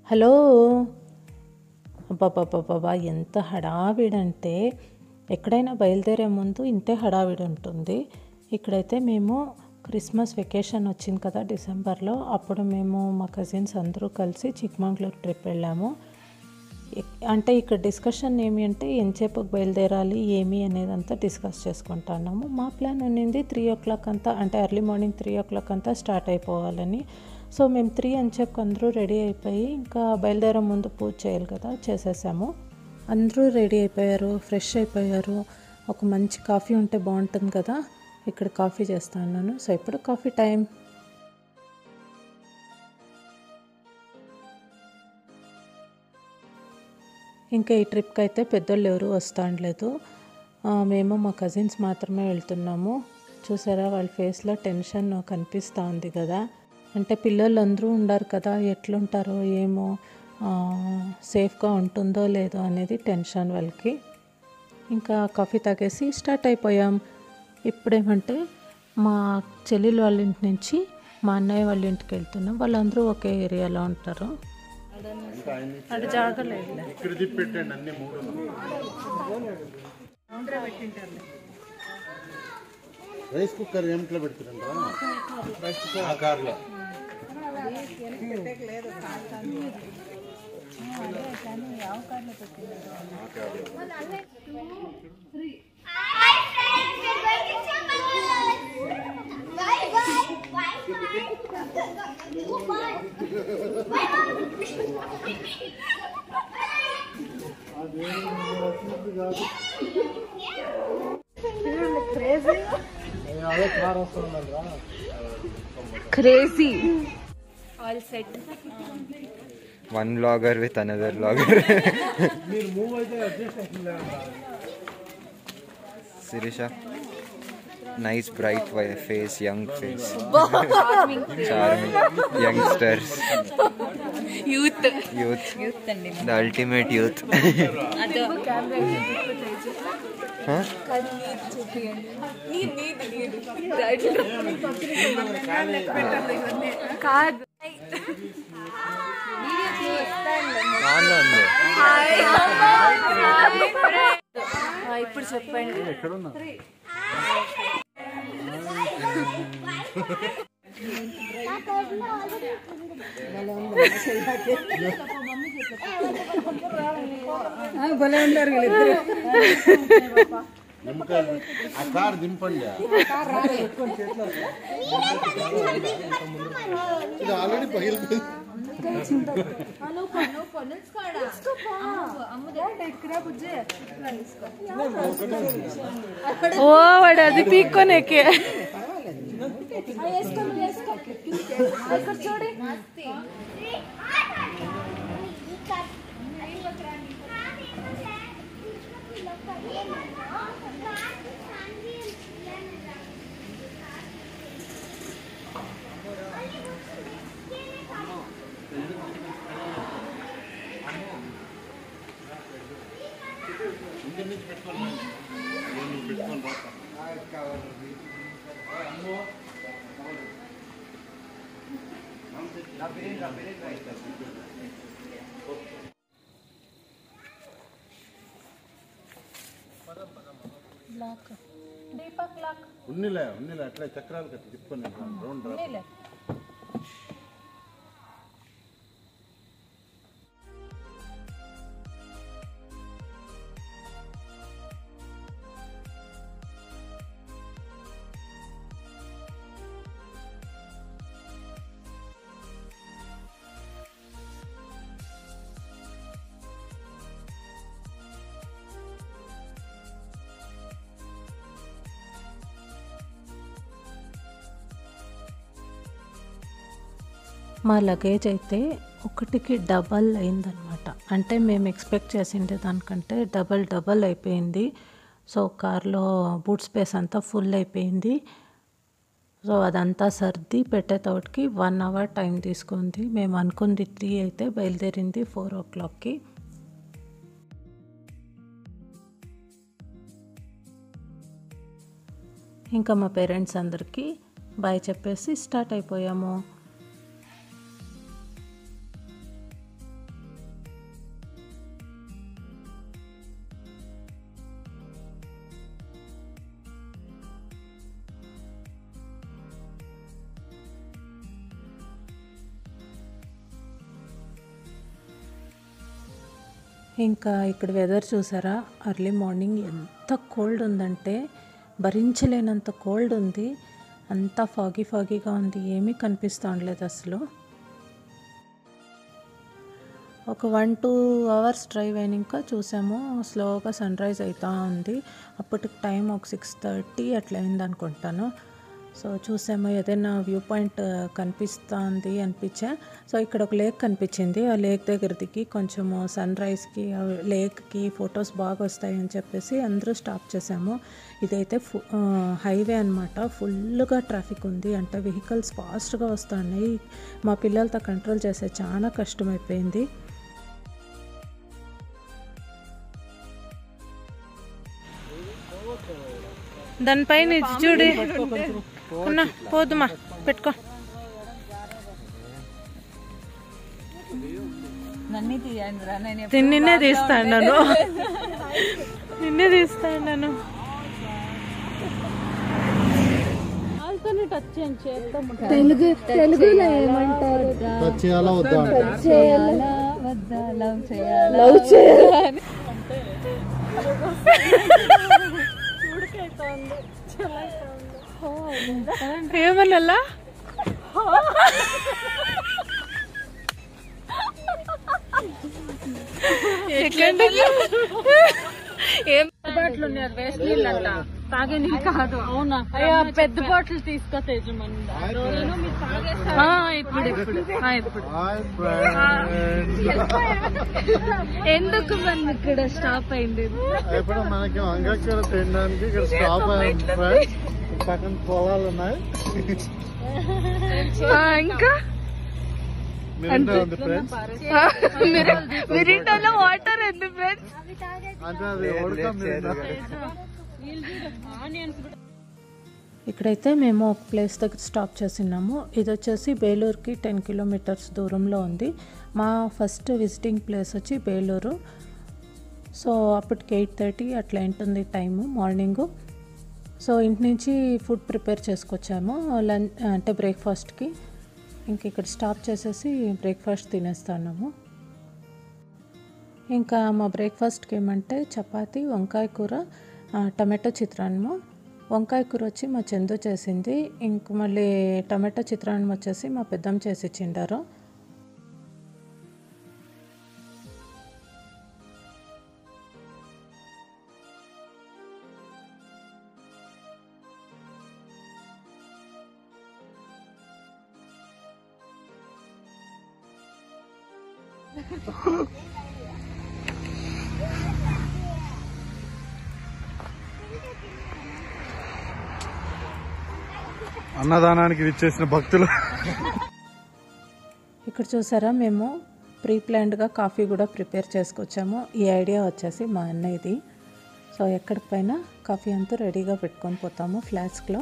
Hello అబ్బాబ్బాబ్బాబ్బా ఎంత హడావిడంటే ఎక్కడైనా బయలుదేరే ముందు ఇంతే హడావిడి ఉంటుంది ఇక్కడైతే మేము క్రిస్మస్ వెకేషన్ వచ్చింది కదా డిసెంబర్లో అప్పుడు మేము మా కజిన్స్ అందరూ కలిసి చిక్మంగళూరు ట్రిప్ వెళ్ళాము ఎక్- అంటే ఇక్కడ డిస్కషన్ ఏమి అంటే ఎంతసేపుకి బయలుదేరాలి ఏమి అనేది అంతా డిస్కస్ చేసుకుంటున్నాము మా ప్లాన్ ఉన్నింది త్రీ ఓ క్లాక్ అంతా అంటే early morning three o'clock అంతా స్టార్ట్ అయిపోవాలని సో మేము త్రీ అని చెప్పి అందరూ రెడీ అయిపోయి ఇంకా బయలుదేరే ముందు పూజ చేయాలి కదా చేసేసాము అందరూ రెడీ అయిపోయారు ఫ్రెష్ అయిపోయారు ఒక మంచి కాఫీ ఉంటే బాగుంటుంది కదా ఇక్కడ కాఫీ చేస్తా ఉన్నాను సో ఇప్పుడు కాఫీ టైం ఇంకా ఈ ట్రిప్కి అయితే పెద్దోళ్ళు ఎవరు వస్తాండలేదు ఆ, మేము మా కజిన్స్ మాత్రమే వెళ్తున్నాము చూసారా వాళ్ళ ఫేస్లో టెన్షన్ కనిపిస్తూ ఉంది కదా అంటే పిల్లలు అందరూ ఉండారు కదా ఎట్లుంటారో ఏమో ఆ, సేఫ్గా ఉంటుందో లేదో అనేది టెన్షన్ వాళ్ళకి ఇంకా కాఫీ తాగేసి స్టార్ట్ అయిపోయాం ఇప్పుడేమంటే మా చెల్లెలు వాళ్ళ ఇంటి నుంచి మా అన్నయ్య వాళ్ళ ఇంటికి వెళ్తున్నాం వాళ్ళందరూ ఒకే ఏరియాలో ఉంటారు అటు జాగలేదు ఇక్కడ తిప్పి పెట్టండి అన్ని మూడు రైస్ కుక్కర్ ఏమిట్లో పెడుతున్నారా ఆ కార్లో Hi friends, we're going to Chimbalur. Bye bye. Bye bye. Bye bye. Crazy one vlogger with another vlogger. Sirisha, nice bright wi- face, young face, charming youngsters, youth youth, youth అండి the ultimate youth. అదో huh? కాదు On లో ఉంది. ఇప్పుడు చెప్పండి నిమ్మకాయలు ఆ car దింపండి ఇది ఆల్రెడీ పగిలిపోయింది ఓ వాడు అది పీక్కొనేకే ఉన్నిలే ఉన్నిలే అట్లా చక్రాలు కట్టి తిప్పుకొని రౌండ్ రా మా లగేజ్ అయితే ఒకటికి డబల్ అయిందనమాట అంటే మేము ఎక్స్పెక్ట్ చేసిండే దానికంటే డబల్ డబల్ అయిపోయింది సో కార్లో బూట్ స్పేస్ అంతా ఫుల్ అయిపోయింది సో అదంతా సర్ది పెట్టేతోటికి వన్ అవర్ టైం తీసుకుంది మేము అనుకుంది త్రీ అయితే బయలుదేరింది ఫోర్ ఓ క్లాక్కి ఇంకా మా పేరెంట్స్ అందరికీ బాయ్ చెప్పేసి స్టార్ట్ అయిపోయాము ఇంకా ఇక్కడ వెదర్ చూసారా అర్లీ మార్నింగ్ ఎంత కోల్డ్ ఉందంటే భరించలేనంత కోల్డ్ ఉంది అంతా ఫాగీ ఫాగీగా ఉంది ఏమీ కనిపిస్తూ అసలు ఒక వన్ టూ అవర్స్ డ్రైవ్ అయినాక చూసాము స్లోగా సన్ రైజ్ అవుతూ ఉంది అప్పటికి టైం ఒక సిక్స్ థర్టీ అట్లా అయింది అనుకుంటాను సో చూసాము ఏదైనా వ్యూ పాయింట్ కనిపిస్తుంది అనిపించా సో ఇక్కడ ఒక లేక్ కనిపించింది ఆ లేక్ దగ్గర దిగి కొంచెము సన్ రైజ్కి ఆ లేక్కి ఫొటోస్ బాగా వస్తాయని చెప్పేసి అందరూ స్టాప్ చేసాము ఇదైతే ఫు హైవే అనమాట ఫుల్గా ట్రాఫిక్ ఉంది అంటే వెహికల్స్ ఫాస్ట్గా వస్తున్నాయి మా పిల్లలతో కంట్రోల్ చేసే చాలా కష్టమైపోయింది దానిపైన ఇది చూడు ఉన్నా, పోదుమా పెట్టుకో నన్ను తీయండి రా నేను నేను నిన్నే తీస్తాను నిన్నే తీస్తాను తెలుగు తెలుగులో ఏమంటారు టచ్ చేయాలా వద్దా అంటే చేయాలా వద్దా లవ్ చేయాలా లవ్ చేయాలి ఏమన్నా ఎట్లంటే ఏం బాటిల్ ఉన్నారు వేస్ట్ నీళ్ళంట తాగే నీళ్ళు కాదు అవునా అయ్యా పెద్ద బాటిల్ తీసుకో తేజమని ఇప్పుడు ఇప్పుడు ఆ, ఇప్పుడు హాయ్ ఫ్రెండ్స్ ఎందుకు మనం ఇక్కడ స్టాప్ అయింది ఇప్పుడు మనకి వంకాయ తినడానికి ఇక్కడ స్టాప్ అయ్యాం ఫ్రెండ్స్ పక్కన పొలాలు ఉన్నాయి ఆ, ఇంకా మిరిండా ఉంది ఫ్రెండ్స్ మిరిండాలో వాటర్ ఎందుకు ఫ్రెండ్స్ అంటే అది ఉడక మిరిండా ఇక్కడైతే మేము ఒక ప్లేస్ దగ్గర స్టాప్ చేసినాము ఇది వచ్చేసి బేలూరుకి టెన్ కిలోమీటర్స్ దూరంలో ఉంది మా ఫస్ట్ విజిటింగ్ ప్లేస్ వచ్చి బేలూరు సో అప్పటికి ఎయిట్ థర్టీ అట్లా ఉంటుంది టైము మార్నింగు సో ఇంటి నుంచి ఫుడ్ ప్రిపేర్ చేసుకొచ్చాము లంచ్ అంటే బ్రేక్ఫాస్ట్కి ఇంక ఇక్కడ స్టాప్ చేసేసి బ్రేక్ఫాస్ట్ తినేస్తున్నాము ఇంకా మా బ్రేక్ఫాస్ట్కి ఏమంటే చపాతి వంకాయ కూర ఆ, టమాటో చిత్రాన్నము వంకాయ కూర వచ్చి మా చందు చేసింది ఇంక మళ్ళీ టమాటో చిత్రాన్నం వచ్చేసి మా పెద్దమ్మ చేసి ఇచ్చిండారు అన్నదానానికి విచ్చేసిన భక్తులు ఇక్కడ చూసారా మేము ప్రీ ప్లాన్డ్గా కాఫీ కూడా ప్రిపేర్ చేసుకొచ్చాము ఈ ఐడియా వచ్చేసి మా అన్నయ్యది సో ఎక్కడికి పైన కాఫీ అంతా రెడీగా పెట్టుకొని పోతాము ఫ్లాస్క్లో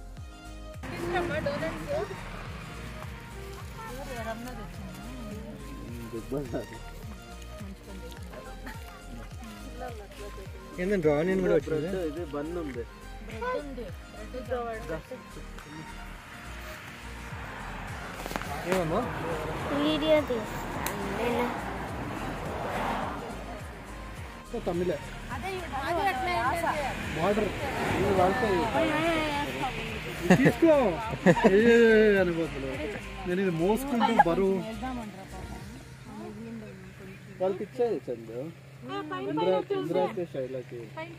ఏంటంటే డ్రా నేను కూడా వచ్చింది ఇది బంద్ ఉంది ఏమమ్మా వీడియో తీస్తాను నేను తమిళే బార్డర్ ఇది వాడతాయి తీసుకో ఏ అనిపోతున్నావు నేను ఇది మోసుకుంటూ బరువు వాళ్ళకి ఇచ్చేది చందు ఇందిరా ఇందిరాకి శైలకి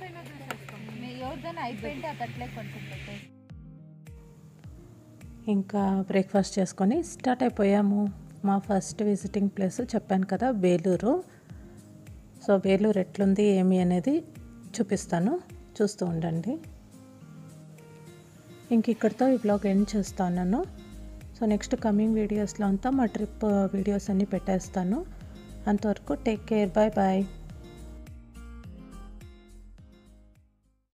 ఇంకా బ్రేక్ఫాస్ట్ చేసుకొని స్టార్ట్ అయిపోయాము మా ఫస్ట్ విజిటింగ్ ప్లేస్ చెప్పాను కదా బేలూరు సో బేలూరు ఎట్లుంది ఏమి అనేది చూపిస్తాను చూస్తూ ఉండండి ఇంక ఇక్కడితో ఈ బ్లాగ్ ఎండ్ చేస్తాను సో నెక్స్ట్ కమింగ్ వీడియోస్లో అంతా మా ట్రిప్ వీడియోస్ అన్నీ పెట్టేస్తాను అంతవరకు టేక్ కేర్ బాయ్ బాయ్